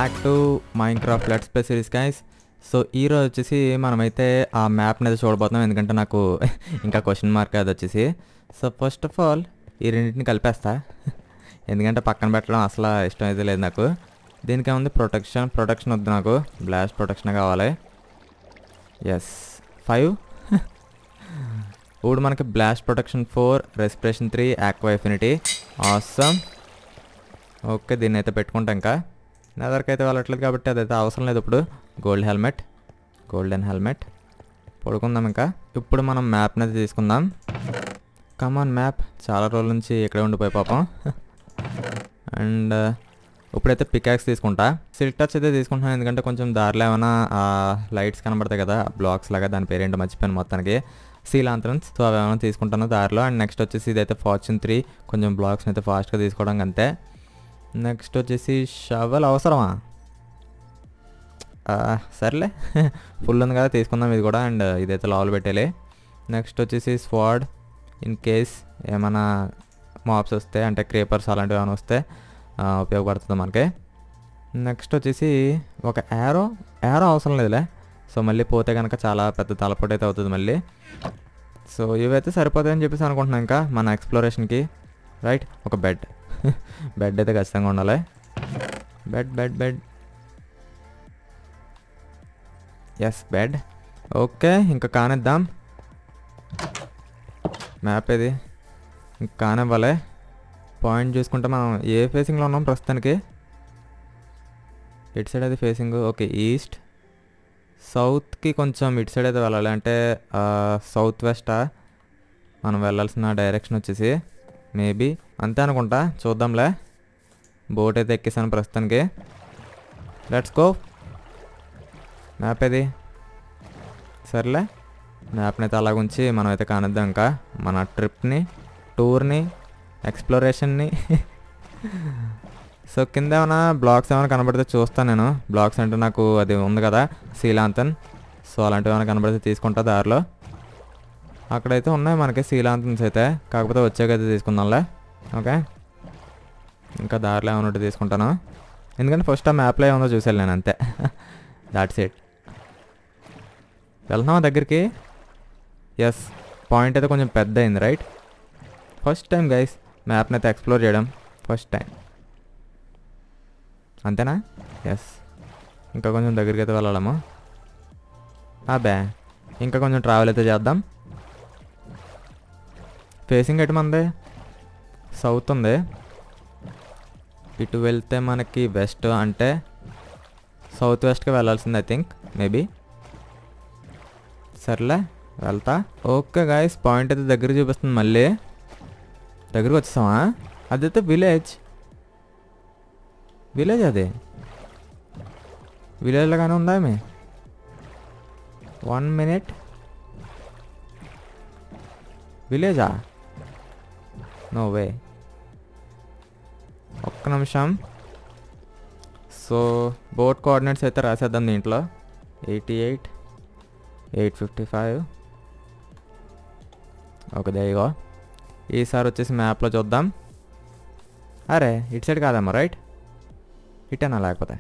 Back to Minecraft let's play series guys so ఈరోజు వచ్చేసి మనమైతే ఆ మ్యాప్ని అయితే చూడబోతున్నాం ఎందుకంటే నాకు ఇంకా క్వశ్చన్ మార్క్ అది వచ్చేసి సో ఫస్ట్ ఆఫ్ ఆల్ ఈ రెండింటిని కలిపేస్తా ఎందుకంటే పక్కన పెట్టడం అసలు ఇష్టం అయితే లేదు నాకు దీనికి ఏముంది ప్రొటెక్షన్ ప్రొటెక్షన్ వద్దు నాకు బ్లాస్ట్ ప్రొటెక్షన్ కావాలి ఎస్ ఫైవ్ ఇప్పుడు మనకి blast protection four respiration three aqua affinity awesome okay దీన్ని అయితే పెట్టుకుంటాం ఇంకా నెదర్కి అయితే వెళ్ళట్లేదు కాబట్టి అదైతే అవసరం లేదు ఇప్పుడు గోల్డ్ హెల్మెట్ గోల్డెన్ హెల్మెట్ పడుకుందాం ఇంకా ఇప్పుడు మనం మ్యాప్ని అయితే తీసుకుందాం కమాన్ మ్యాప్ చాలా రోజుల నుంచి ఇక్కడే ఉండిపోయి పాపం అండ్ ఇప్పుడైతే పికాక్స్ తీసుకుంటా సిల్క్ టచ్ అయితే తీసుకుంటున్నాను ఎందుకంటే కొంచెం దారిలో ఏమైనా లైట్స్ కనబడతాయి కదా బ్లాక్స్ లాగా దాని పేరేంటో మర్చిపోయాను మొత్తానికి సీలాంతరన్స్ సో అవి ఏమైనా తీసుకుంటాను దారిలో అండ్ నెక్స్ట్ వచ్చేసి ఇదైతే ఫార్చ్యూన్ త్రీ కొంచెం బ్లాక్స్ని అయితే ఫాస్ట్గా తీసుకోవడానికి అంతే నెక్స్ట్ వచ్చేసి షవల్ అవసరమా ఆ, సర్లే ఫుల్ ఉంది కదా తీసుకుందాం ఇది కూడా అండ్ ఇదైతే లావులు పెట్టేలే నెక్స్ట్ వచ్చేసి స్వాడ్ ఇన్ కేస్ ఏమైనా మాప్స్ వస్తే అంటే క్రేపర్స్ అలాంటివి ఏమైనా వస్తే ఆ, ఉపయోగపడుతుంది మనకి నెక్స్ట్ వచ్చేసి ఒక యారో యారో అవసరం లేదులే సో మళ్ళీ పోతే కనుక చాలా పెద్ద తలపోటు అయితే అవుతుంది మళ్ళీ సో ఇవైతే సరిపోతాయని చెప్పేసి అనుకుంటున్నాను ఇంకా మన ఎక్స్ప్లోరేషన్కి రైట్ ఒక బెడ్ బెడ్ అయితే ఖచ్చితంగా ఉండాలి bed bed bed yes bed okay ఇంకా కానిద్దాం మ్యాప్ ఇది ఇంకా కానివ్వాలి పాయింట్ చూసుకుంటే మనం ఏ ఫేసింగ్లో ఉన్నాం ప్రస్తుతానికి ఇటు సైడ్ అది ఫేసింగ్ ఓకే ఈస్ట్ సౌత్కి కొంచెం ఇటు సైడ్ అయితే వెళ్ళాలి అంటే సౌత్ వెస్టా మనం వెళ్ళాల్సిన డైరెక్షన్ వచ్చేసి మేబీ అంతే అనుకుంటా చూద్దాంలే బోట్ అయితే ఎక్కేసాను ప్రస్తుతానికి లెట్స్ గో మ్యాప్ ఏది సర్లే మ్యాప్ని అయితే అలాగ ఉంచి మనం అయితే కానిద్దాం ఇంకా మన ట్రిప్ని టూర్ని ఎక్స్ప్లోరేషన్ని సో కింద ఏమైనా బ్లాగ్స్ ఏమైనా కనబడితే చూస్తాను నేను బ్లాగ్స్ అంటే నాకు అది ఉంది కదా శీలాంతన్ సో అలాంటివి ఏమైనా కనబడితే తీసుకుంటా దారిలో అక్కడైతే ఉన్నాయి మనకి శీలాంతన్స్ అయితే కాకపోతే వచ్చాకైతే తీసుకుందాంలే ఓకే ఇంకా దారిలో ఏమైనా ఉంటే తీసుకుంటాను ఎందుకంటే ఫస్ట్ ఆ మ్యాప్లో ఏముందో చూసాను నేను అంతే దాట్స్ ఇట్ వెళ్తున్నావా దగ్గరికి ఎస్ పాయింట్ అయితే కొంచెం పెద్ద అయింది రైట్ ఫస్ట్ టైం గైస్ మ్యాప్ని అయితే ఎక్స్ప్లోర్ చేయడం ఫస్ట్ టైం అంతేనా ఎస్ ఇంకా కొంచెం దగ్గరికి అయితే వెళ్ళాము అబ్బే ఇంకా కొంచెం ట్రావెల్ అయితే చేద్దాం ఫేసింగ్ ఎటు మంది సౌత్ ఉంది ఇటు వెళ్తే మనకి వెస్ట్ అంటే సౌత్ వెస్ట్కి వెళ్ళాల్సింది ఐ థింక్ మేబీ సర్లే వెళ్తా ఓకే గాయస్ పాయింట్ అయితే దగ్గర చూపిస్తుంది మళ్ళీ దగ్గరకు వచ్చేసామా అదైతే విలేజ్ విలేజ్ అది విలేజ్లోగానే ఉందా మీ వన్ మినిట్ విలేజా నో వే ఒక్క నిమిషం సో బోట్ కోఆర్డినేట్స్ అయితే రాసేద్దాం దీంట్లో eighty eight eight fifty five okay దేగో ఈసారి వచ్చేసి మ్యాప్లో చూద్దాం అరే ఇటు సైడ్ కాదమ్మా రైట్ ఇటేనా లేకపోతే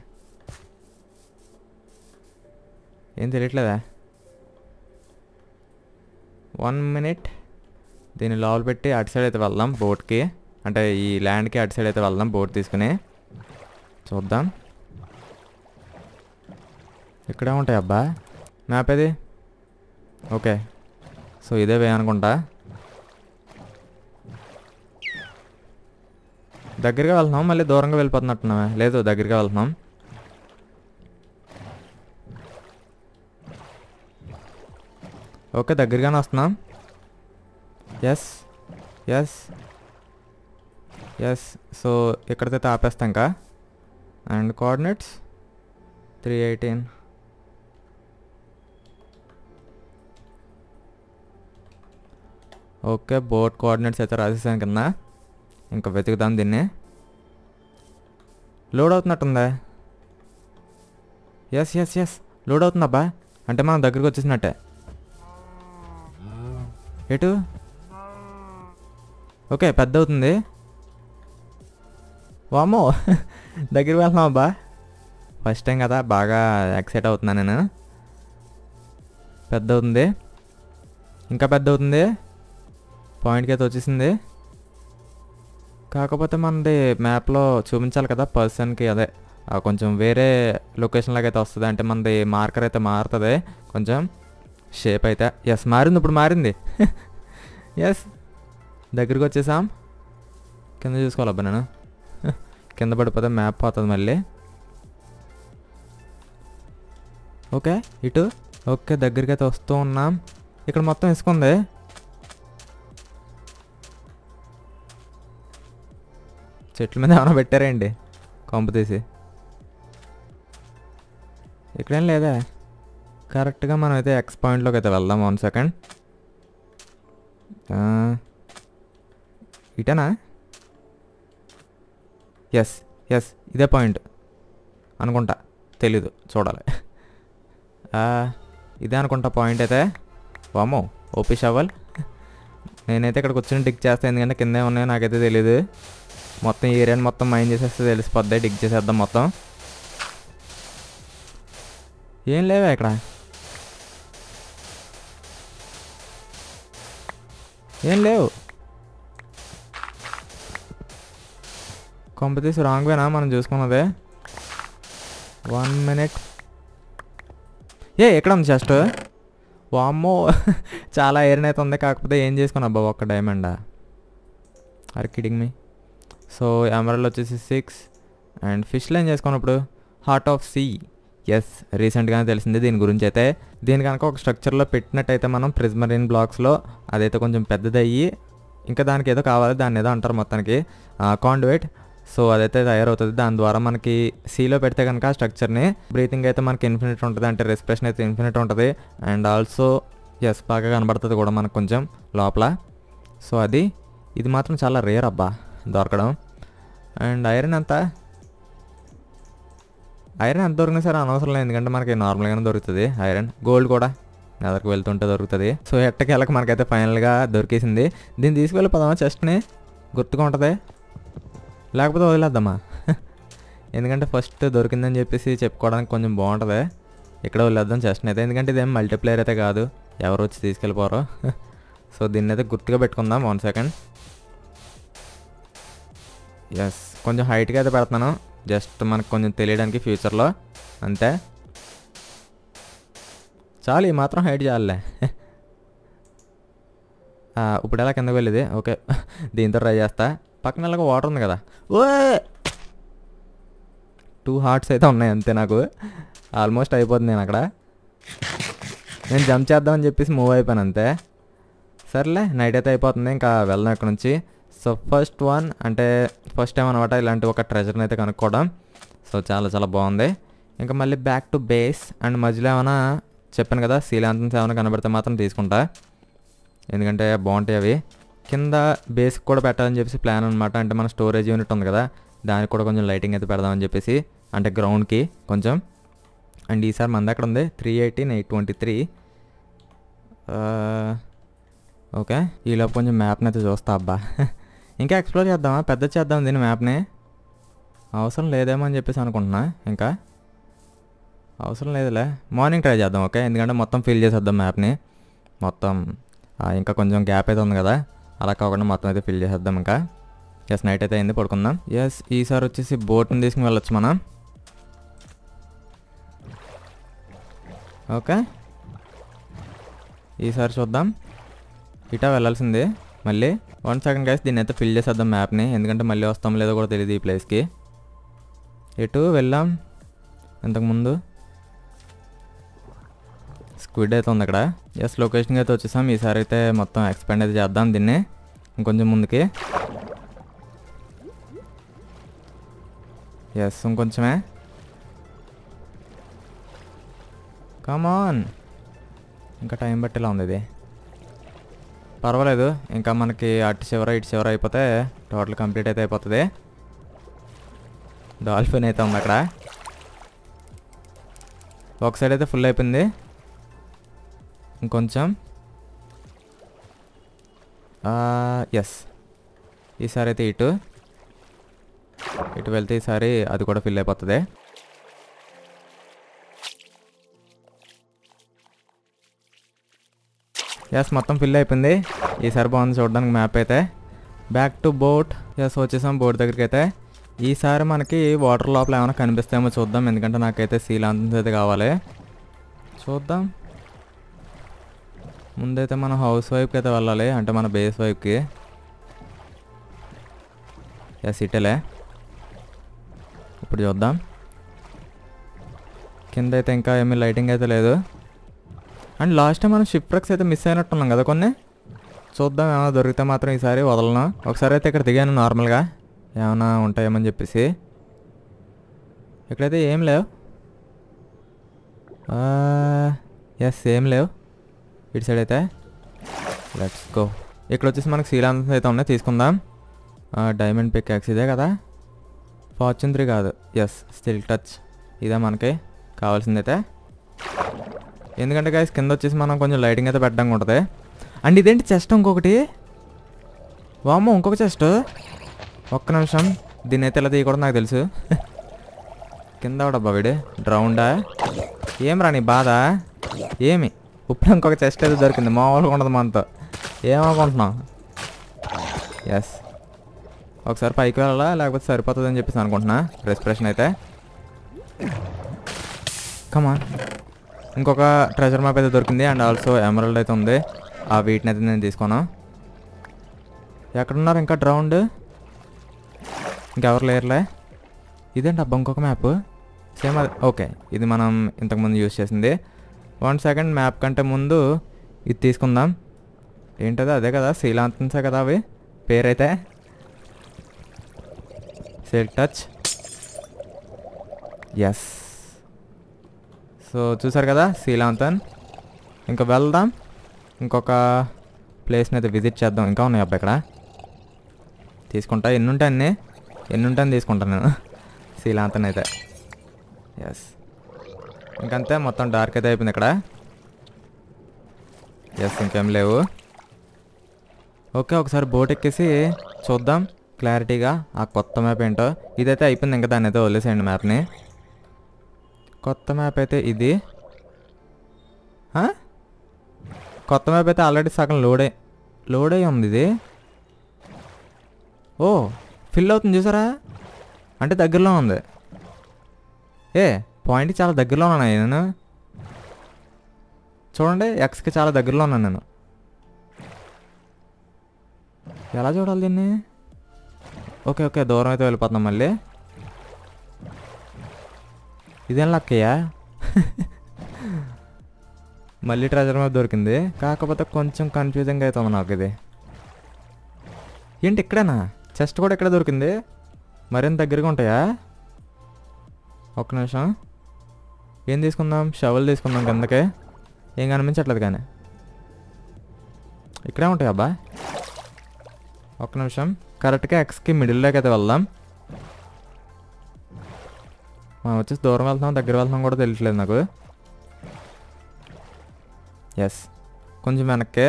ఏం తెలియట్లేదా వన్ మినిట్ దీన్ని లోపల పెట్టి అటు సైడ్ అయితే వెళ్దాం బోట్కి అంటే ఈ ల్యాండ్కి అటు సైడ్ అయితే వెళ్దాం బోట్ తీసుకుని చూద్దాం ఇక్కడే ఉంటాయి అబ్బా మ్యాప్ ఏది ఓకే సో ఇదే వే అనుకుంటా దగ్గరగా వెళ్తున్నాం మళ్ళీ దూరంగా వెళ్ళిపోతున్నట్టున్నావే లేదు దగ్గరగా వెళ్తున్నాం ఓకే దగ్గరగానే వస్తున్నాం ఎస్ ఎస్ ఎస్ సో ఇక్కడితో ఆపేస్తాం ఇంకా and coordinates three eighteen okay boat coordinates అయితే రాసేసాను కింద ఇంకా వెతుకుదాం దీన్ని లోడ్ అవుతున్నట్టుందా ఎస్ ఎస్ ఎస్ లోడ్ అవుతుందబ్బా అంటే మనం దగ్గరికి వచ్చేసినట్టే ఎటు ఓకే పెద్ద అవుతుంది వామో దగ్గరికి వెళ్తున్నాం అబ్బా ఫస్ట్ టైం కదా బాగా ఎక్సైట్ అవుతున్నాను నేను పెద్ద అవుతుంది ఇంకా పెద్ద అవుతుంది పాయింట్కి అయితే వచ్చేసింది కాకపోతే మనది మ్యాప్లో చూపించాలి కదా పర్సన్కి అదే ఆ కొంచెం వేరే లొకేషన్ లాగా అయితే వస్తుంది అంటే మనది మార్కర్ అయితే మారుతుంది కొంచెం షేప్ అయితే ఎస్ మారింది ఇప్పుడు మారింది ఎస్ దగ్గరికి వచ్చేసాం కింద చూసుకోవాలబ్బా నేను కింద పడిపోతే మ్యాప్ పోతుంది మళ్ళీ ఓకే ఇటు ఓకే దగ్గరికి అయితే వస్తూ ఉన్నాం ఇక్కడ మొత్తం ఇసుకుంది చెట్ల మీద ఏమైనా పెట్టారేంటి కొంప తీసి ఇక్కడేం లేదా కరెక్ట్గా మనం అయితే ఎక్స్ పాయింట్లోకి అయితే వెళ్దాం వన్ సెకండ్ ఇటనా ఎస్ ఎస్ ఇదే పాయింట్ అనుకుంటా తెలీదు చూడాలి ఆ, ఇదే అనుకుంటా పాయింట్ అయితే వామో ఓపీ షవల్ నేనైతే ఇక్కడ కూర్చొని డిగ్ చేస్తాను ఎందుకంటే కింద ఉన్నాయో నాకైతే తెలియదు మొత్తం ఈ ఏరియాని మొత్తం మైండ్ చేసేస్తే తెలిసిపోద్ది డిగ్ చేసేద్దాం మొత్తం ఏం లేవా ఇక్కడ ఏం లేవు కొంపతీసి రాంగ్ వేనా మనం చూసుకున్నదే వన్ మినిట్ ఏ ఎక్కడ ఉంది జస్ట్ వామ్మో చాలా ఐరన్ అయితే ఉంది కాకపోతే ఏం చేసుకున్నా అబ్బా ఒక్క డైమండా are kidding me so emerald వచ్చేసి సిక్స్ అండ్ ఫిష్లో ఏం చేసుకున్నప్పుడు హార్ట్ ఆఫ్ సీ ఎస్ రీసెంట్గానే తెలిసింది దీని గురించి అయితే దీని కనుక ఒక స్ట్రక్చర్లో పెట్టినట్టయితే మనం ప్రిజ్మరిన్ బ్లాక్స్లో అదైతే కొంచెం పెద్దదయ్యి ఇంకా దానికి ఏదో కావాలి దాన్ని ఏదో అంటారు మొత్తానికి కాండువేట్ సో అదైతే తయారవుతుంది దాని ద్వారా మనకి సీలో పెడితే కనుక ఆ స్ట్రక్చర్ని బ్రీతింగ్ అయితే మనకి ఇన్ఫినిట్ ఉంటుంది అంటే రెస్పిరేషన్ అయితే ఇన్ఫినిట్ ఉంటుంది అండ్ ఆల్సో ఎస్ బాగా కనబడుతుంది కూడా మనకు కొంచెం లోపల సో అది ఇది మాత్రం చాలా రేర్ అబ్బా దొరకడం అండ్ ఐరన్ ఎంత ఐరన్ ఎంత దొరికినా సరే అనవసరం లేదు ఎందుకంటే మనకి నార్మల్గానే దొరుకుతుంది ఐరన్ గోల్డ్ కూడా నెదరికి వెళ్తుంటే దొరుకుతుంది సో ఎట్టకి వెళ్ళక మనకైతే ఫైనల్గా దొరికేసింది దీన్ని తీసుకువెళ్ళిపోదామా చెస్ట్ని గుర్తుగా ఉంటుంది లేకపోతే వదిలేద్దామా ఎందుకంటే ఫస్ట్ దొరికిందని చెప్పేసి చెప్పుకోవడానికి కొంచెం బాగుంటుంది ఇక్కడ వదిలేద్దాం చెస్ట్ని అయితే ఎందుకంటే ఇదేం మల్టీప్లేయర్ అయితే కాదు ఎవరు వచ్చి తీసుకెళ్ళిపోరో సో దీన్ని అయితే గుర్తుగా పెట్టుకుందాం వన్ సెకండ్ ఎస్ కొంచెం హైట్గా అయితే పెడుతున్నాను జస్ట్ మనకు కొంచెం తెలియడానికి ఫ్యూచర్లో అంతే చాలు ఈ మాత్రం హైట్ చాలులే ఆ, ఇప్పుడు ఎలా కిందకు వెళ్ళేది ఓకే దీంతో ట్రై చేస్తా పక్కన ఇలాగ వాటర్ ఉంది కదా ఓ టూ హార్ట్స్ అయితే ఉన్నాయి అంతే నాకు ఆల్మోస్ట్ అయిపోతుంది నేను అక్కడ నేను జంప్ చేద్దామని చెప్పేసి మూవ్ అయిపోయాను అంతే సర్లే నైట్ అయితే అయిపోతుంది ఇంకా వెళ్దాం ఇక్కడ నుంచి సో ఫస్ట్ వన్ అంటే ఫస్ట్ టైం అనమాట ఇలాంటి ఒక ట్రెజర్ని అయితే కనుక్కోవడం సో చాలా చాలా బాగుంది ఇంకా మళ్ళీ బ్యాక్ టు బేస్ అండ్ మధ్యలో ఏమైనా చెప్పాను కదా సీలాంతన్స్ ఏమైనా కనబడితే మాత్రం తీసుకుంటా ఎందుకంటే బాగుంటాయి అవి కింద బేస్కి కూడా పెట్టాలని చెప్పేసి ప్లాన్ అనమాట అంటే మన స్టోరేజ్ యూనిట్ ఉంది కదా దానికి కూడా కొంచెం లైటింగ్ అయితే పెడదామని చెప్పేసి అంటే గ్రౌండ్కి కొంచెం అండ్ ఈసారి మంది అక్కడ ఉంది three eighteen eight twenty three okay ఈలోపు కొంచెం మ్యాప్ని అయితే చూస్తా అబ్బా ఇంకా ఎక్స్ప్లోర్ చేద్దామా పెద్ద చేద్దాం దీని మ్యాప్ని అవసరం లేదేమో అని చెప్పేసి అనుకుంటున్నా ఇంకా అవసరం లేదులే మార్నింగ్ ట్రై చేద్దాం ఓకే ఎందుకంటే మొత్తం ఫిల్ చేసేద్దాం మ్యాప్ని మొత్తం ఆ, ఇంకా కొంచెం గ్యాప్ అయితే ఉంది కదా అలా కాకుండా మొత్తం అయితే ఫిల్ చేసేద్దాం ఇంకా ఎస్ నైట్ అయితే అయింది పడుకుందాం ఎస్ ఈసారి వచ్చేసి బోట్ని తీసుకుని వెళ్ళొచ్చు మనం ఓకే ఈసారి చూద్దాం ఇటా వెళ్ళాల్సిందే మళ్ళీ వన్ సెకండ్ గైస్ దీన్ని అయితే ఫిల్ చేసేద్దాం మ్యాప్ని ఎందుకంటే మళ్ళీ వస్తాం లేదో కూడా తెలియదు ఈ ప్లేస్కి ఎటు వెళ్ళాం ఇంతకుముందు స్క్విడ్ అయితే ఉంది అక్కడ ఎస్ లొకేషన్కి అయితే వచ్చేసాం ఈసారి అయితే మొత్తం ఎక్స్పాండ్ అయితే చేద్దాం దీన్ని ఇంకొంచెం ముందుకి ఎస్ ఇంకొంచెమే కమాన్ ఇంకా టైం బట్టిలా ఉంది ఇది పర్వాలేదు ఇంకా మనకి అటు చివర ఇటు చివర అయిపోతే టోటల్ కంప్లీట్ అయితే అయిపోతుంది డాల్ఫిన్ అయితే ఉంది అక్కడ ఒక సైడ్ అయితే ఫుల్ అయిపోయింది ఇంకొంచెం ఎస్ ఈసారి అయితే ఇటు ఇటు వెళ్తే ఈసారి అది కూడా ఫిల్ అయిపోతుంది ఎస్ మొత్తం ఫిల్ అయిపోయింది ఈసారి బాగుంది చూడడానికి మ్యాప్ అయితే బ్యాక్ టు బోట్ ఎస్ వచ్చేసాం బోట్ దగ్గరికి అయితే ఈసారి మనకి వాటర్ లోపల ఏమైనా కనిపిస్తాయేమో చూద్దాం ఎందుకంటే నాకైతే సీలాంతన్స్ అయితే కావాలి చూద్దాం ముందైతే మన హౌస్ వైఫ్కి అయితే వెళ్ళాలి అంటే మన బేస్ వైఫ్కి ఎస్ ఇటలే ఇప్పుడు చూద్దాం కింద అయితే ఇంకా ఏమీ లైటింగ్ అయితే లేదు అండ్ లాస్ట్ టైం మనం షిప్ ట్రక్స్ అయితే మిస్ అయినట్టున్నాం కదా కొన్ని చూద్దాం ఏమైనా దొరికితే మాత్రం ఈసారి వదలను ఒకసారి అయితే ఇక్కడ దిగాను నార్మల్గా ఏమైనా ఉంటాయేమని చెప్పేసి ఇక్కడైతే ఏం లేవు ఎస్ ఏం లేవు ఇటు సైడ్ అయితే లెట్స్ గో ఇక్కడ వచ్చేసి మనకి శ్రీలాంత్ అయితే ఉన్నాయి తీసుకుందాం డైమండ్ పిక్ యాక్స్ ఇదే కదా ఫార్చ్యూన్ త్రీ కాదు ఎస్ స్టిల్ టచ్ ఇదే మనకి కావాల్సిందైతే ఎందుకంటే గైస్ కింద వచ్చేసి మనం కొంచెం లైటింగ్ అయితే పెట్టడానికి ఉంటుంది అండ్ ఇదేంటి చెస్ట్ ఇంకొకటి వామ్మో ఇంకొక చెస్ట్ ఒక్క నిమిషం దీన్ని అయితే ఇలా తీయకూడదు నాకు తెలుసు కింద డబ్బా వీడు డ్రౌండా ఏం రా నీ బాధ ఏమి ఇప్పుడు ఇంకొక చెస్ట్ అయితే దొరికింది మామూలుగా ఉండదు మనతో ఏమనుకుంటున్నాం ఎస్ ఒకసారి పైకి వెళ్ళాలా లేకపోతే సరిపోతుంది అని చెప్పేసి అనుకుంటున్నా రెస్పిరేషన్ అయితే కమా ఇంకొక ట్రెజర్ మ్యాప్ అయితే దొరికింది అండ్ ఆల్సో ఎమరల్డ్ అయితే ఉంది ఆ వీటిని అయితే నేను తీసుకోను ఎక్కడున్నారు ఇంకా డ్రౌండ్ ఇంకెవరు లేరులే ఇదేంటి అబ్బా ఇంకొక మ్యాప్ సేమ్ అది ఓకే ఇది మనం ఇంతకుముందు యూజ్ చేసింది వన్ సెకండ్ మ్యాప్ కంటే ముందు ఇది తీసుకుందాం ఏంటది అదే కదా శ్రీలాంతన్సే కదా అవి పేరైతే సేల్ టచ్ ఎస్ సో చూసారు కదా శ్రీలాంతన్ ఇంకా వెళ్దాం ఇంకొక ప్లేస్ని అయితే విజిట్ చేద్దాం ఇంకా ఉన్నాయి అబ్బా ఇక్కడ తీసుకుంటా ఎన్ని ఉంటాయి అన్నీ ఎన్ని ఉంటాయని తీసుకుంటాను నేను శ్రీలాంతన్ అయితే ఎస్ ఇంకంతే మొత్తం డార్క్ అయితే అయిపోయింది ఇక్కడ ఎస్ ఇంకేం లేవు ఓకే ఒకసారి బోట్ ఎక్కేసి చూద్దాం క్లారిటీగా ఆ కొత్త మ్యాప్ ఏంటో ఇదైతే అయిపోయింది ఇంకా దాన్ని అయితే వదిలేసేయండి మ్యాప్ని కొత్త మ్యాప్ అయితే ఇది ఆ? కొత్త మ్యాప్ అయితే ఆల్రెడీ సగం లోడే లోడ్ అయి ఉంది ఇది ఓ ఫిల్ అవుతుంది చూసారా అంటే దగ్గరలో ఉంది ఏ పాయింట్కి చాలా దగ్గరలో ఉన్నాను నేను చూడండి ఎక్స్కి చాలా దగ్గరలో ఉన్నాను నేను ఎలా చూడాలి దీన్ని ఓకే ఓకే దూరం అయితే వెళ్ళిపోతున్నాం మళ్ళీ ఇదేం లక్కయ్యా మళ్ళీ ట్రెజర్ మ్యాప్ దొరికింది కాకపోతే కొంచెం కన్ఫ్యూజింగ్ అవుతుంది నాకు ఇది ఏంటి ఇక్కడేనా చెస్ట్ కూడా ఇక్కడ దొరికింది మరింత దగ్గరగా ఉంటాయా ఒక్క నిమిషం ఏం తీసుకుందాం షవల్ తీసుకుందాం కిందకే ఏం కనిపించట్లేదు కానీ ఇక్కడే ఉంటాయి అబ్బా ఒక్క నిమిషం కరెక్ట్గా ఎక్స్కి మిడిల్లోకి అయితే వెళ్దాం మనం వచ్చేసి దూరం వెళ్తున్నాం దగ్గర వెళ్తున్నాం కూడా తెలియట్లేదు నాకు ఎస్ కొంచెం వెనక్కే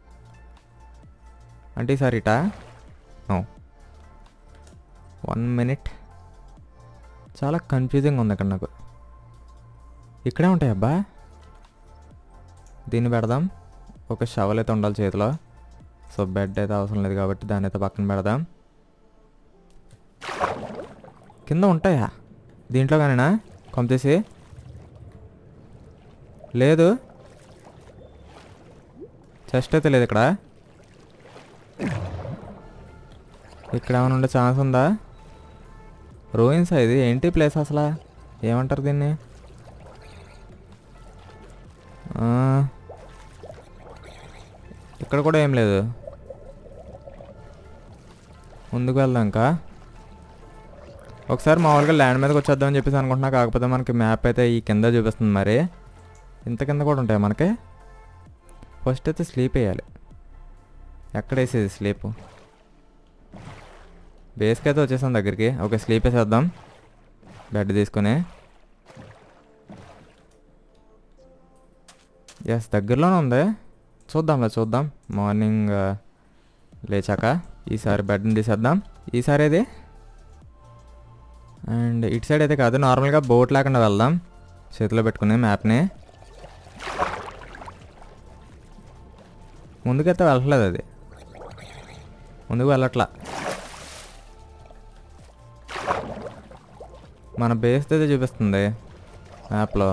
అంటే ఈసారి ఇటా వన్ మినిట్ చాలా కన్ఫ్యూజింగ్ ఉంది ఇక్కడ నాకు ఇక్కడే ఉంటాయి అబ్బా దీన్ని పెడదాం ఒక షవల్ అయితే ఉండాలి చేతిలో సో బెడ్ అయితే అవసరం లేదు కాబట్టి దాన్ని అయితే పక్కన పెడదాం కింద ఉంటాయా దీంట్లో కానీనా కొంపేసి లేదు చెస్ట్ అయితే లేదు ఇక్కడ ఇక్కడ ఏమైనా ఉండే ఛాన్స్ ఉందా రూయిన్స్ ఇది ఏంటి ప్లేస్ అసలు ఏమంటారు దీన్ని ఆ, ఇక్కడ కూడా ఏం లేదు ముందుకు వెళ్దాం ఇంకా ఒకసారి మామూలుగా ల్యాండ్ మీదకి వచ్చేద్దామని చెప్పేసి అనుకుంటున్నా కాకపోతే మనకి మ్యాప్ అయితే ఈ కింద చూపిస్తుంది మరి ఇంత కింద కూడా ఉంటాయి మనకి ఫస్ట్ అయితే స్లీప్ వేయాలి ఎక్కడ వేసేది స్లీప్ బేస్కి అయితే వచ్చేసాం దగ్గరికి ఓకే స్లీప్ వేసేద్దాం బెడ్ తీసుకుని ఎస్ దగ్గరలోనే ఉంది చూద్దాంలే చూద్దాం మార్నింగ్ ఆ, లేచాక ఈసారి బెడ్ని తీసేద్దాం ఈసారి ఇది అండ్ ఇటు సైడ్ అయితే కాదు నార్మల్గా బోట్ లేకుండా వెళ్దాం చేతిలో పెట్టుకుని మ్యాప్ని ముందుకైతే వెళ్ళట్లేదు అది ముందుకు వెళ్ళట్లా మన బేస్ అయితే చూపిస్తుంది మ్యాప్లో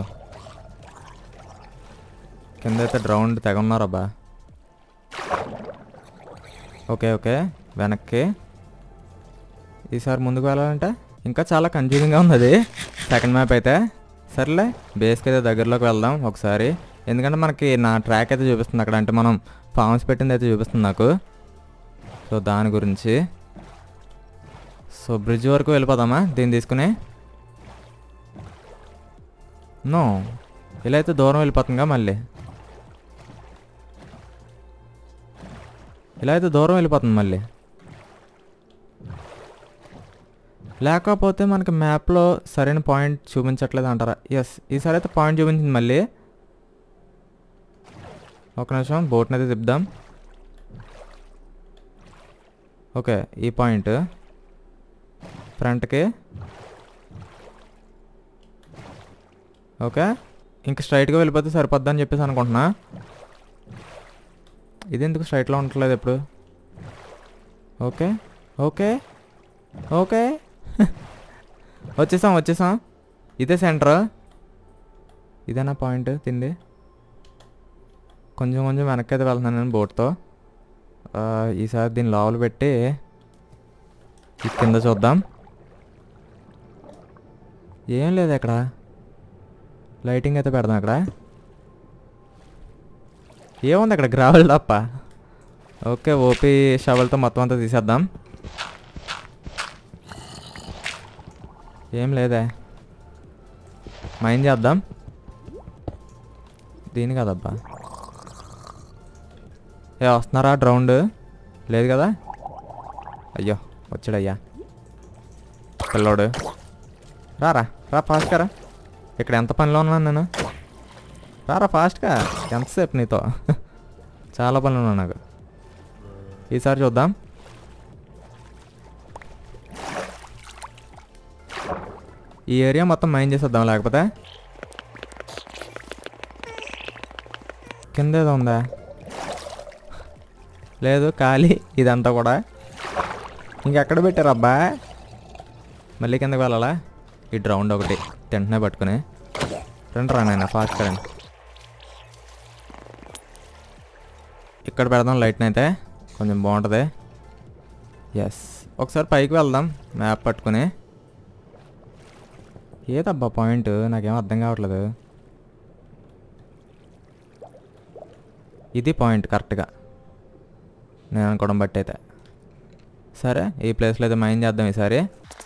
కింద అయితే డ్రౌండ్ తెగ ఉన్నారబ్బా ఓకే ఓకే వెనక్కి ఈసారి ముందుకు వెళ్ళాలంటే ఇంకా చాలా కన్ఫ్యూజింగ్గా ఉంది అది సెకండ్ మ్యాప్ అయితే సర్లే బేస్కి అయితే దగ్గరలోకి వెళ్దాం ఒకసారి ఎందుకంటే మనకి నా ట్రాక్ అయితే చూపిస్తుంది అక్కడ అంటే మనం ఫామ్స్ పెట్టింది అయితే చూపిస్తుంది నాకు సో దాని గురించి సో బ్రిడ్జ్ వరకు వెళ్ళిపోదామా దీన్ని తీసుకుని నో ఇలా అయితే దూరం వెళ్ళిపోతుందిగా మళ్ళీ ఇలా అయితే దూరం వెళ్ళిపోతుంది మళ్ళీ లేకపోతే మనకి మ్యాప్లో సరైన పాయింట్ చూపించట్లేదు అంటారా ఎస్ ఈసారి అయితే పాయింట్ చూపించింది మళ్ళీ ఒక నిమిషం బోట్ని అయితే తిప్పుదాం ఓకే ఈ పాయింట్ ఫ్రంట్కి ఓకే ఇంక స్ట్రైట్గా వెళ్ళిపోతే సరిపోద్ది అని చెప్పేసి అనుకుంటున్నా ఇది ఎందుకు స్ట్రైట్లో ఉండట్లేదు ఎప్పుడు ఓకే ఓకే ఓకే వచ్చేసాం వచ్చేసాం ఇదే సెంటర్ ఇదేనా పాయింట్ తింది కొంచెం కొంచెం వెనక్కి అయితే వెళ్తున్నాను నేను బోట్తో ఆ, ఈసారి దీన్ని లోపల పెట్టి ఈ కింద చూద్దాం ఏం లేదు ఇక్కడ లైటింగ్ అయితే పెడదాం అక్కడ ఏముంది అక్కడ గ్రావెల్ తప్ప ఓకే ఓపీ షవల్తో మొత్తం అంతా తీసేద్దాం ఏం లేదే మైండ్ చేద్దాం దీని కదబ్బా ఏ వస్తున్నారా డ్రౌండ్ లేదు కదా అయ్యో వచ్చాడయ్యా పిల్లోడు రారా రా ఫాస్ట్గా రా ఇక్కడ ఎంత పనిలో ఉన్నాను నేను రారా ఫాస్ట్గా ఎంతసేపు నీతో చాలా పనులు ఉన్నాయి నాకు ఈసారి చూద్దాం ఈ ఏరియా మొత్తం మైన్ చేసేద్దాం లేకపోతే కింద ఏదో ఉందా లేదు ఖాళీ ఇదంతా కూడా ఇంకెక్కడ పెట్టారబ్బా మళ్ళీ కిందకి వెళ్ళాలా ఈ డ్రౌండ్ ఒకటి తింటనే పట్టుకుని రండి రా నాయన ఫాస్ట్ రండి ఇక్కడ పెడదాం లైట్ని అయితే కొంచెం బాగుంటుంది ఎస్ ఒకసారి పైకి వెళ్దాం మ్యాప్ పట్టుకుని ఏదబ్బా పాయింట్ నాకేం అర్థం కావట్లేదు ఇది పాయింట్ కరెక్ట్గా నేను అనుకోవడం బట్టి అయితే సరే ఈ ప్లేస్లో అయితే మైండ్ చేద్దాం ఈసారి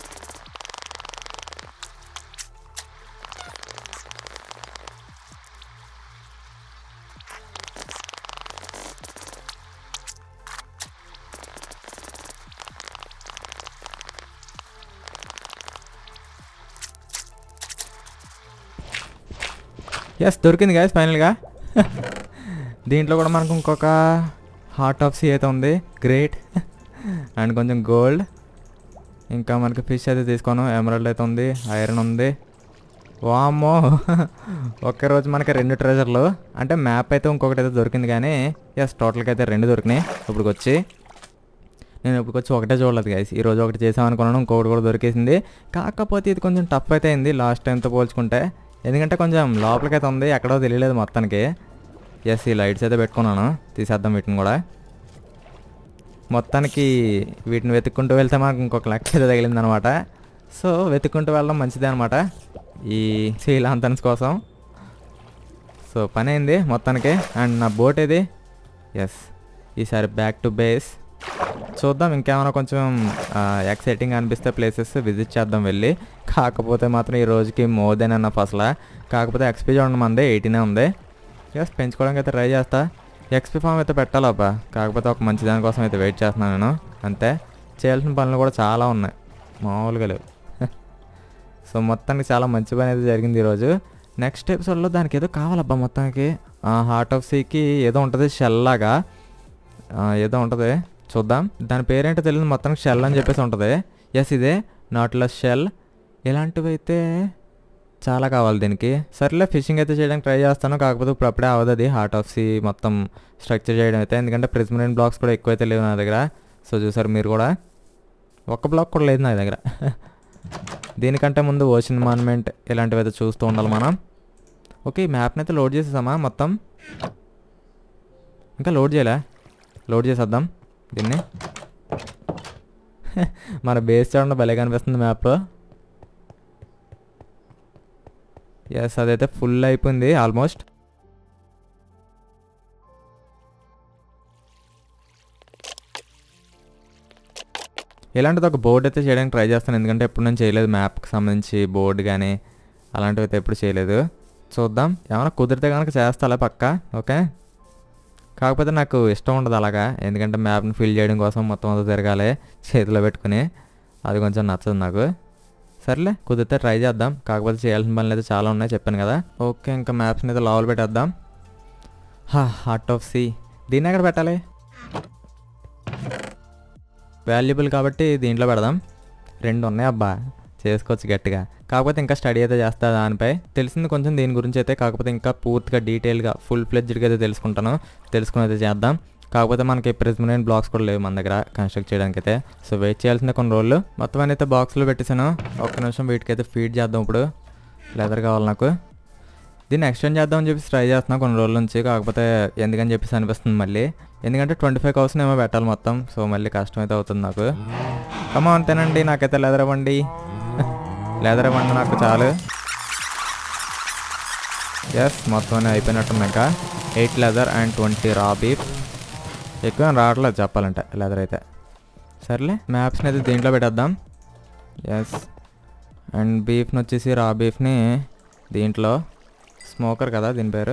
ఎస్ దొరికింది గాయస్ ఫైనల్గా దీంట్లో కూడా మనకు ఇంకొక హార్ట్ ఆఫ్ సీ అయితే ఉంది గ్రేట్ అండ్ కొంచెం గోల్డ్ ఇంకా మనకి ఫిష్ అయితే తీసుకోను ఎమరాల్డ్ అయితే ఉంది ఐరన్ ఉంది వామ్మో ఒకే రోజు మనకి రెండు ట్రెజర్లు అంటే మ్యాప్ అయితే ఇంకొకటి అయితే దొరికింది కానీ ఎస్ టోటల్గా అయితే రెండు దొరికినాయి ఇప్పుడు వచ్చి నేను ఇప్పుడు వచ్చి ఒకటే చూడలేదు గైస్ ఈ రోజు ఒకటి చేసామనుకున్నాను ఇంకొకటి కూడా దొరికేసింది కాకపోతే ఇది కొంచెం టఫ్ అయితే అయింది లాస్ట్ టైంతో పోల్చుకుంటే ఎందుకంటే కొంచెం లోపలికైతే ఉంది ఎక్కడో తెలియలేదు మొత్తానికి ఎస్ ఈ లైట్స్ అయితే పెట్టుకున్నాను తీసేద్దాం వీటిని కూడా మొత్తానికి వీటిని వెతుక్కుంటూ వెళ్తే మనకు ఇంకొక లెక్క అయితే తగిలింది అనమాట సో వెతుక్కుంటూ వెళ్ళడం మంచిదే అనమాట ఈ శ్రీలాంతన్స్ కోసం సో పని అయింది మొత్తానికి అండ్ నా బోట్ ఇది ఎస్ ఈసారి బ్యాక్ టు బేస్ చూద్దాం ఇంకేమైనా కొంచెం ఎక్సైటింగ్ అనిపిస్తే ప్లేసెస్ విజిట్ చేద్దాం వెళ్ళి కాకపోతే మాత్రం ఈ రోజుకి మోర్ దెన్ అన్న అసలు కాకపోతే ఎక్స్పీ చూడండి మంది ఎయిటీనే ఉంది ఎస్ పెంచుకోవడానికి అయితే ట్రై చేస్తా ఎక్స్పీ ఫామ్ అయితే పెట్టాలబ్బా కాకపోతే ఒక మంచి దానికోసం అయితే వెయిట్ చేస్తున్నాను నేను అంతే చేయాల్సిన పనులు కూడా చాలా ఉన్నాయి మామూలుగా లేవు సో మొత్తానికి చాలా మంచి పని అయితే జరిగింది ఈరోజు నెక్స్ట్ ఎపిసోడ్లో దానికి ఏదో కావాలబ్బా మొత్తానికి హార్ట్ ఆఫ్ సీకి ఏదో ఉంటుంది షెల్ లాగా ఆ, ఏదో ఉంటుంది చూద్దాం దాని పేరేంటో తెలియదు మొత్తానికి షెల్ అని చెప్పేసి ఉంటుంది ఎస్ ఇదే నాట్లెస్ షెల్ ఇలాంటివి అయితే చాలా కావాలి దీనికి సర్లే ఫిషింగ్ అయితే చేయడానికి ట్రై చేస్తాను కాకపోతే ఇప్పుడు అప్పుడే అవ్వదు అది హార్ట్ ఆఫ్ సీ మొత్తం స్ట్రక్చర్ చేయడం అయితే ఎందుకంటే ప్రిజ్మరైన్ బ్లాక్స్ కూడా ఎక్కువైతే లేవు నా దగ్గర సో చూసారు మీరు కూడా ఒక్క బ్లాక్ కూడా లేదు నా దగ్గర దీనికంటే ముందు ఓషన్ మాన్మెంట్ ఇలాంటివి అయితే చూస్తూ ఉండాలి మనం ఓకే ఈ మ్యాప్ని అయితే లోడ్ చేసేసామా మొత్తం ఇంకా లోడ్ చేయలే లోడ్ చేసేద్దాం దీన్ని మన బేస్ చూడండి భలే కనిపిస్తుంది మ్యాప్ ఎస్ అదైతే ఫుల్ అయిపోయింది ఆల్మోస్ట్ ఇలాంటిది ఒక బోర్డు అయితే చేయడానికి ట్రై చేస్తాను ఎందుకంటే ఎప్పుడు నేను చేయలేదు మ్యాప్కి సంబంధించి బోర్డు కానీ అలాంటివి అయితే ఎప్పుడు చేయలేదు చూద్దాం ఏమైనా కుదిరితే కనుక చేస్తా పక్క ఓకే కాకపోతే నాకు ఇష్టం ఉండదు అలాగా ఎందుకంటే మ్యాప్ని ఫిల్ చేయడం కోసం మొత్తం అంతా తిరగాలి చేతిలో పెట్టుకుని అది కొంచెం నచ్చదు నాకు సర్లే కుదిరితే ట్రై చేద్దాం కాకపోతే చేయాల్సిన పనులు అయితే చాలా ఉన్నాయి చెప్పాను కదా ఓకే ఇంకా మ్యాప్స్ని అయితే లోపల పెట్టేద్దాం హా హార్ట్ ఆఫ్ సీ దీన్ని ఎక్కడ పెట్టాలి వాల్యుబుల్ కాబట్టి దీంట్లో పెడదాం రెండు ఉన్నాయి అబ్బా చేసుకోవచ్చు గట్టిగా కాకపోతే ఇంకా స్టడీ అయితే చేస్తా దానిపై తెలిసింది కొంచెం దీని గురించి అయితే కాకపోతే ఇంకా పూర్తిగా డీటెయిల్గా ఫుల్ ఫ్లెడ్జ్డ్గా అయితే తెలుసుకుంటాను తెలుసుకుని అయితే చేద్దాం కాకపోతే మనకి ప్రిజ్మరైన్ బ్లాక్స్ కూడా లేవు మన దగ్గర కన్స్ట్రక్ట్ చేయడానికి అయితే సో వెయిట్ చేయాల్సిన కొన్ని రోజులు మొత్తం అయితే బాక్స్లో పెట్టేశాను ఒక్క నిమిషం వీటికి అయితే ఫీడ్ చేద్దాం ఇప్పుడు లెదర్ కావాలి నాకు దీన్ని ఎక్స్టెండ్ చేద్దామని చెప్పేసి ట్రై చేస్తున్నా కొన్ని రోజుల నుంచి కాకపోతే ఎందుకని చెప్పేసి అనిపిస్తుంది మళ్ళీ ఎందుకంటే ట్వంటీ ఫైవ్ కౌసన్ ఏమో పెట్టాలి మొత్తం సో మళ్ళీ కష్టం అయితే అవుతుంది నాకు కమా అంతేనండి నాకైతే లెదర్ ఇవ్వండి లెదర్ ఇవ్వండి నాకు చాలు ఎస్ మొత్తం అయిపోయినట్టుంది ఇంకా eight leather and twenty raw beef ఎక్కువ ఏం రావట్లేదు చెప్పాలంటే లెదర్ అయితే సర్లే మ్యాప్స్ని అయితే దీంట్లో పెట్టేద్దాం ఎస్ అండ్ బీఫ్ని వచ్చేసి రా బీఫ్ని దీంట్లో స్మోకర్ కదా దీని పేరు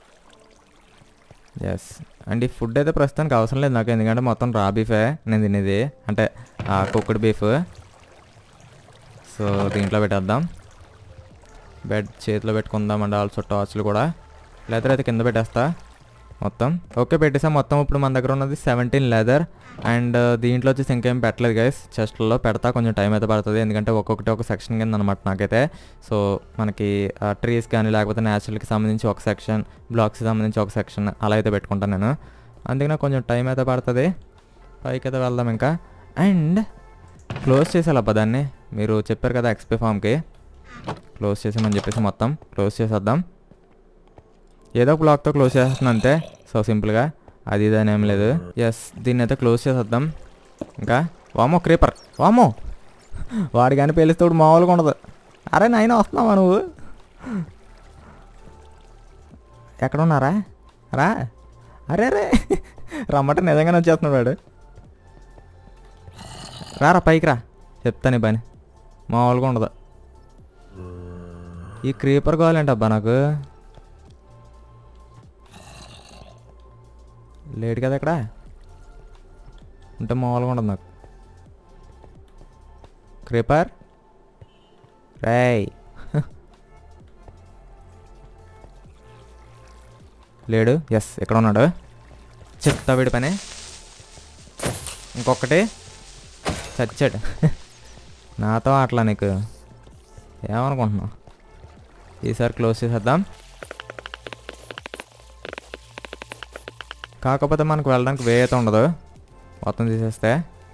ఎస్ అండ్ ఈ ఫుడ్ అయితే ప్రస్తుతానికి అవసరం లేదు నాకు ఎందుకంటే మొత్తం రా బీఫే నేను తినేది అంటే కుక్కడ్ బీఫ్ సో దీంట్లో పెట్టేద్దాం బెడ్ చేతిలో పెట్టుకుందాం అండ్ ఆల్సో టార్చ్లు కూడా లెదర్ అయితే కింద పెట్టేస్తా మొత్తం ఓకే పెట్టేసాం మొత్తం ఇప్పుడు మన దగ్గర ఉన్నది సెవెంటీన్ లెదర్ అండ్ దీంట్లో వచ్చేసి ఇంకేం పెట్టలేదు గైస్ చెస్ట్లో పెడతా కొంచెం టైం అయితే పడుతుంది ఎందుకంటే ఒక్కొక్కటి ఒక సెక్షన్ కింద అనమాట నాకైతే సో మనకి ట్రీస్ కానీ లేకపోతే న్యాచురల్కి సంబంధించి ఒక సెక్షన్ బ్లాక్స్కి సంబంధించి ఒక సెక్షన్ అలా అయితే పెట్టుకుంటాను నేను అందుకే నాకు కొంచెం టైం అయితే పడుతుంది పైకి అయితే వెళ్దాం ఇంకా అండ్ క్లోజ్ చేసేయాలబ్బా దాన్ని మీరు చెప్పారు కదా ఎక్స్పీ ఫామ్కి క్లోజ్ చేసామని చెప్పేసి మొత్తం క్లోజ్ చేసేద్దాం ఏదో ఒక బ్లాక్తో క్లోజ్ చేసేస్తున్నాను అంతే సో సింపుల్గా అది ఇది అని ఏం లేదు ఎస్ దీన్ని అయితే క్లోజ్ చేసేద్దాం ఇంకా వామో క్రీపర్ వామో వాడి కానీ పేలిస్తే ఇప్పుడు మామూలుగా ఉండదు అరే నాయన వస్తున్నావా నువ్వు ఎక్కడ ఉన్నారా రా అరే అరే రమ్మంటే నిజంగానే వచ్చేస్తున్నాడు వాడు రారా పైకి రా చెప్తాను ఈ పని మామూలుగా ఉండదు ఈ క్రీపర్ కావాలంటే అబ్బా నాకు లేట్ కదా ఇక్కడ ఉంటే మామూలుగా ఉండదు నాకు క్రీపర్ రేయ్ లేడు ఎస్ ఎక్కడ ఉన్నాడు చెప్తా వీడి పని ఇంకొకటి చచ్చాడు నాతో అట్లా నీకు ఏమనుకుంటున్నావు ఈసారి క్లోజ్ చేసేద్దాం కాకపోతే మనకు వెళ్ళడానికి వే అయితే ఉండదు మొత్తం తీసేస్తే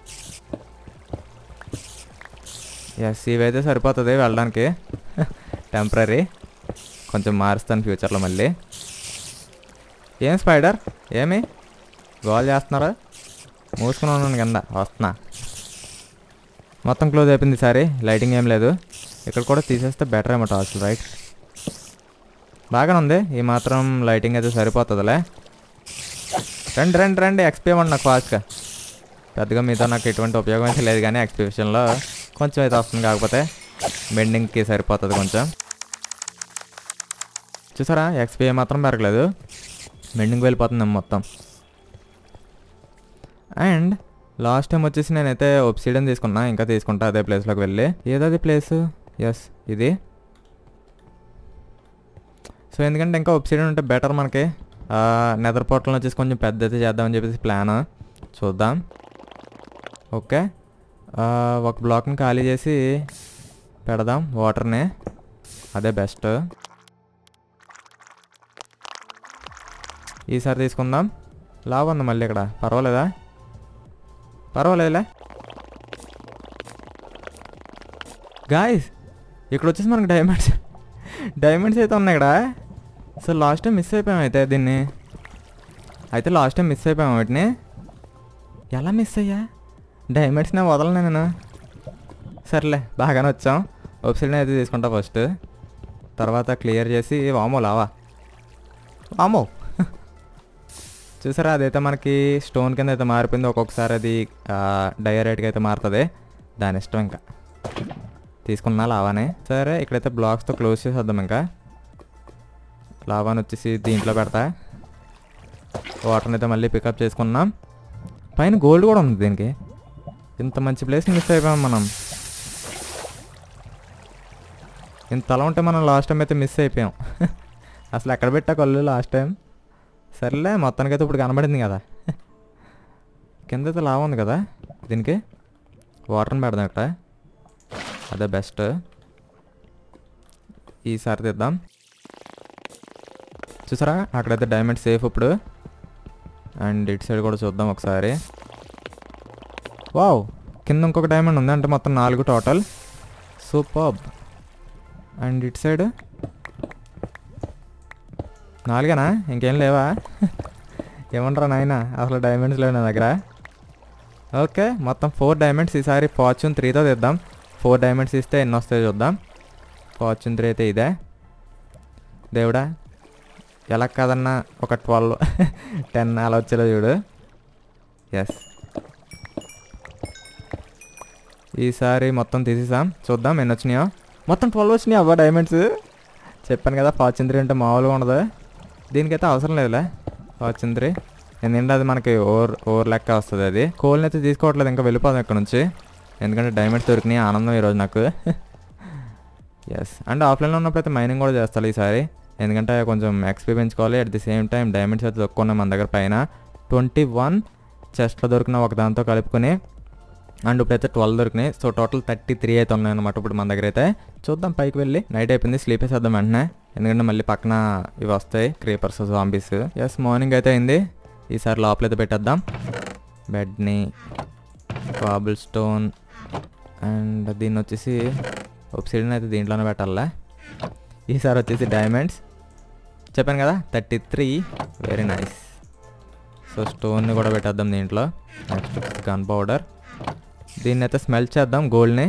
ఎస్ ఇవైతే సరిపోతుంది వెళ్ళడానికి టెంపరీ కొంచెం మారుస్తాను ఫ్యూచర్లో మళ్ళీ ఏం స్పైడర్ ఏమి గోల్ చేస్తున్నారా మూసుకుని ఉన్నాను కింద వస్తున్నా మొత్తం క్లోజ్ అయిపోయింది ఈసారి లైటింగ్ ఏం లేదు ఇక్కడ కూడా తీసేస్తే బెటర్ ఏమో టార్చ్ రైట్ బాగానే ఉంది ఈ మాత్రం లైటింగ్ అయితే సరిపోతుందిలే రండి రండి రండి ఎక్స్పీ ఇవ్వండి నాకు ఫాస్ట్గా పెద్దగా మీతో నాకు ఎటువంటి ఉపయోగం అయితే లేదు కానీ ఎక్స్పీ విషయంలో కొంచెం అయితే వస్తుంది కాకపోతే బెండింగ్కి సరిపోతుంది కొంచెం చూసారా ఎక్స్పీ మాత్రం పెరగలేదు బెండింగ్ వెళ్ళిపోతుంది మొత్తం అండ్ లాస్ట్ టైం వచ్చేసి నేనైతే ఒప్సిడన్ తీసుకున్నా ఇంకా తీసుకుంటా అదే ప్లేస్లోకి వెళ్ళి ఏదది ప్లేస్ ఎస్ ఇది సో ఎందుకంటే ఇంకా ఒప్సిడన్ ఉంటే బెటర్ మనకి నెదర్ పోర్టల్ వచ్చేసి కొంచెం పెద్ద అయితే చేద్దామని చెప్పేసి ప్లాన్ చూద్దాం ఓకే ఆ, ఒక బ్లాక్ని ఖాళీ చేసి పెడదాం వాటర్ని అదే బెస్ట్ ఈసారి తీసుకుందాం లాభం ఉంది మళ్ళీ ఇక్కడ పర్వాలేదా పర్వాలేదులే గాయస్ ఇక్కడ వచ్చేసి మనకు డైమండ్స్ డైమండ్స్ అయితే ఉన్నాయి ఇక్కడ సో లాస్ట్ టైం మిస్ అయిపోయాం అయితే దీన్ని అయితే లాస్ట్ టైం మిస్ అయిపోయాం వాటిని ఎలా మిస్ అయ్యా డైమండ్స్నే వదలను నేను సర్లే బాగానే వచ్చాం వెబ్సైట్ని అయితే తీసుకుంటా ఫస్ట్ తర్వాత క్లియర్ చేసి వామో లావా వామో చూసారా అదైతే మనకి స్టోన్ కింద అయితే మారిపోయింది ఒక్కొక్కసారి అది డైరెక్ట్గా అయితే మారుతుంది దాని ఇష్టం ఇంకా తీసుకున్నా లావానే సరే ఇక్కడైతే బ్లాక్స్తో క్లోజ్ చేసేద్దాం ఇంకా లావాని వచ్చేసి దీంట్లో పెడతా వాటర్ని అయితే మళ్ళీ పికప్ చేసుకున్నాం పైన గోల్డ్ కూడా ఉంది దీనికి ఇంత మంచి ప్లేస్ మిస్ అయిపోయాం మనం ఇంత అలా ఉంటే మనం లాస్ట్ టైం అయితే మిస్ అయిపోయాం అసలు ఎక్కడ పెట్టా కళ్ళు లాస్ట్ టైం సర్లే మొత్తానికైతే ఇప్పుడు కనబడింది కదా కింద అయితే లావు ఉంది కదా దీనికి వాటర్ని పెడదాం ఇక్కడ అదే బెస్ట్ ఈసారి తీద్దాం చూసారా అక్కడైతే డైమండ్ సేఫ్ ఇప్పుడు అండ్ ఇటు సైడ్ కూడా చూద్దాం ఒకసారి వావ్ కింద ఇంకొక డైమండ్ ఉంది అంటే మొత్తం నాలుగు టోటల్ సూపర్ అండ్ ఇటు సైడ్ నాలుగేనా ఇంకేం లేవా ఏమంటారా నాయన అసలు డైమండ్స్ లేవు నా దగ్గర ఓకే మొత్తం ఫోర్ డైమండ్స్ ఈసారి ఫార్చ్యూన్ త్రీతో తెద్దాం ఫోర్ డైమండ్స్ ఇస్తే ఎన్ని వస్తాయో చూద్దాం ఫార్చ్యూన్ త్రీ అయితే ఇదే దేవుడా ఎలా కాదన్నా ఒక ట్వెల్వ్ టెన్ అలా వచ్చేలా చూడు ఎస్ ఈసారి మొత్తం తీసేసాం చూద్దాం ఎన్ని వచ్చినాయో మొత్తం ట్వెల్వ్ వచ్చినాయి అవ్వ డైమండ్స్ చెప్పాను కదా ఫార్చ్యూన్ త్రీ అంటే మామూలుగా ఉండదు దీనికైతే అవసరం లేదులే ఫార్చ్యూన్ త్రీ ఎందుకంటే అది మనకి ఓవర్ ఓవర్ లెక్క వస్తుంది అది కోల్ని అయితే తీసుకోవట్లేదు ఇంకా వెళ్ళిపోదాం ఇక్కడ నుంచి ఎందుకంటే డైమండ్స్ దొరికినాయి ఆనందం ఈరోజు నాకు ఎస్ అండ్ ఆఫ్లైన్లో ఉన్నప్పుడు అయితే మైనింగ్ కూడా చేస్తాను ఈసారి ఎందుకంటే కొంచెం ఎక్స్పీ పెంచుకోవాలి at the same time diamonds అయితే దొక్కున్నాం మన దగ్గర పైన ట్వంటీ వన్ చెస్ట్లో దొరికిన ఒక దాంతో కలుపుకొని అండ్ ఇప్పుడైతే ట్వెల్వ్ దొరికినాయి సో టోటల్ థర్టీ త్రీ అయితే ఉన్నాయి అనమాట ఇప్పుడు మన దగ్గర అయితే చూద్దాం పైకి వెళ్ళి నైట్ అయిపోయింది స్లీప్ వేసేద్దాం వెంటనే ఎందుకంటే మళ్ళీ పక్కన ఇవి వస్తాయి క్రీపర్స్ జాంబీస్ ఎస్ మార్నింగ్ అయితే అయింది ఈసారి లోపలైతే పెట్టేద్దాం బెడ్ని కాబుల్ స్టోన్ అండ్ దీన్ని వచ్చేసి ఒప్సిడిని అయితే దీంట్లోనే పెట్టాలా ఈసారి వచ్చేసి డైమండ్స్ చెప్పాను కదా thirty three very nice so స్టోన్ని కూడా పెట్టేద్దాం దీంట్లో నెక్స్ట్ గన్ పౌడర్ దీన్ని అయితే స్మెల్ చేద్దాం గోల్డ్ని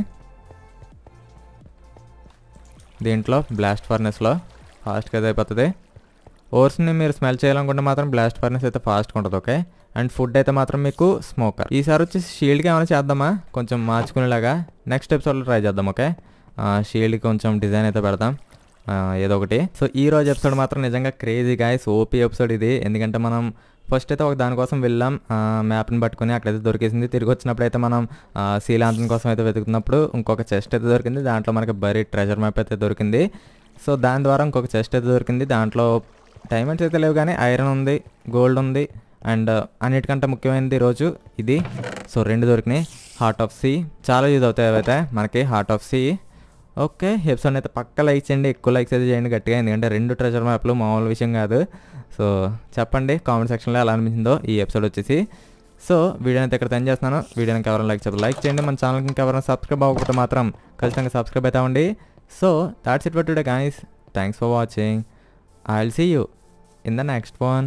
దీంట్లో బ్లాస్ట్ ఫర్నెస్లో ఫాస్ట్గా అయితే అయిపోతుంది ఓర్స్ని మీరు స్మెల్ చేయాలనుకుంటే మాత్రం బ్లాస్ట్ ఫర్నెస్ అయితే ఫాస్ట్గా ఉంటుంది ఓకే అండ్ ఫుడ్ అయితే మాత్రం మీకు స్మోకర్ ఈసారి వచ్చేసి షీల్డ్కి ఏమైనా చేద్దామా కొంచెం మార్చుకునేలాగా నెక్స్ట్ ఎపిసోడ్లో ట్రై చేద్దాం ఓకే షీల్డ్కి కొంచెం డిజైన్ అయితే పెడదాం ఆ, ఏదో ఒకటి సో ఈ రోజు ఎపిసోడ్ మాత్రం నిజంగా క్రేజీ గాయస్ ఓపీ ఎపిసోడ్ ఇది ఎందుకంటే మనం ఫస్ట్ అయితే ఒక దానికోసం వెళ్ళాం మ్యాప్ని పట్టుకొని అక్కడైతే దొరికేసింది తిరిగి వచ్చినప్పుడు అయితే మనం శీలాంతం కోసం అయితే వెతుకుతున్నప్పుడు ఇంకొక చెస్ట్ అయితే దొరికింది దాంట్లో మనకి బరీ ట్రెజర్ మ్యాప్ అయితే దొరికింది సో దాని ద్వారా ఇంకొక చెస్ట్ అయితే దొరికింది దాంట్లో డైమండ్స్ అయితే లేవు కానీ ఐరన్ ఉంది గోల్డ్ ఉంది అండ్ అన్నిటికంటే ముఖ్యమైనది రోజు ఇది సో రెండు దొరికినాయి హార్ట్ ఆఫ్ సీ చాలా యూజ్ అవుతాయి అవైతే మనకి heart of sea okay episode అయితే పక్క లైక్ చేయండి ఎక్కువ లైక్స్ అయితే చేయండి గట్టిగా ఎందుకంటే రెండు ట్రెజర్ మ్యాప్లు మామూలు విషయం కాదు సో చెప్పండి కామెంట్ సెక్షన్లో ఎలా అనిపించిందో ఈ ఎపిసోడ్ వచ్చేసి సో వీడియోని అయితే ఇక్కడ తెన్ చేస్తున్నాను వీడియోని ఎవరైనా లైక్ చెప్పాలి లైక్ చేయండి మన ఛానల్కి ఇంకా ఎవరైనా సబ్స్క్రైబ్ అవ్వకపోతే మాత్రం ఖచ్చితంగా సబ్స్క్రైబ్ అయితే అవ్వండి so that's it for today guys thanks for watching I will see you in the next one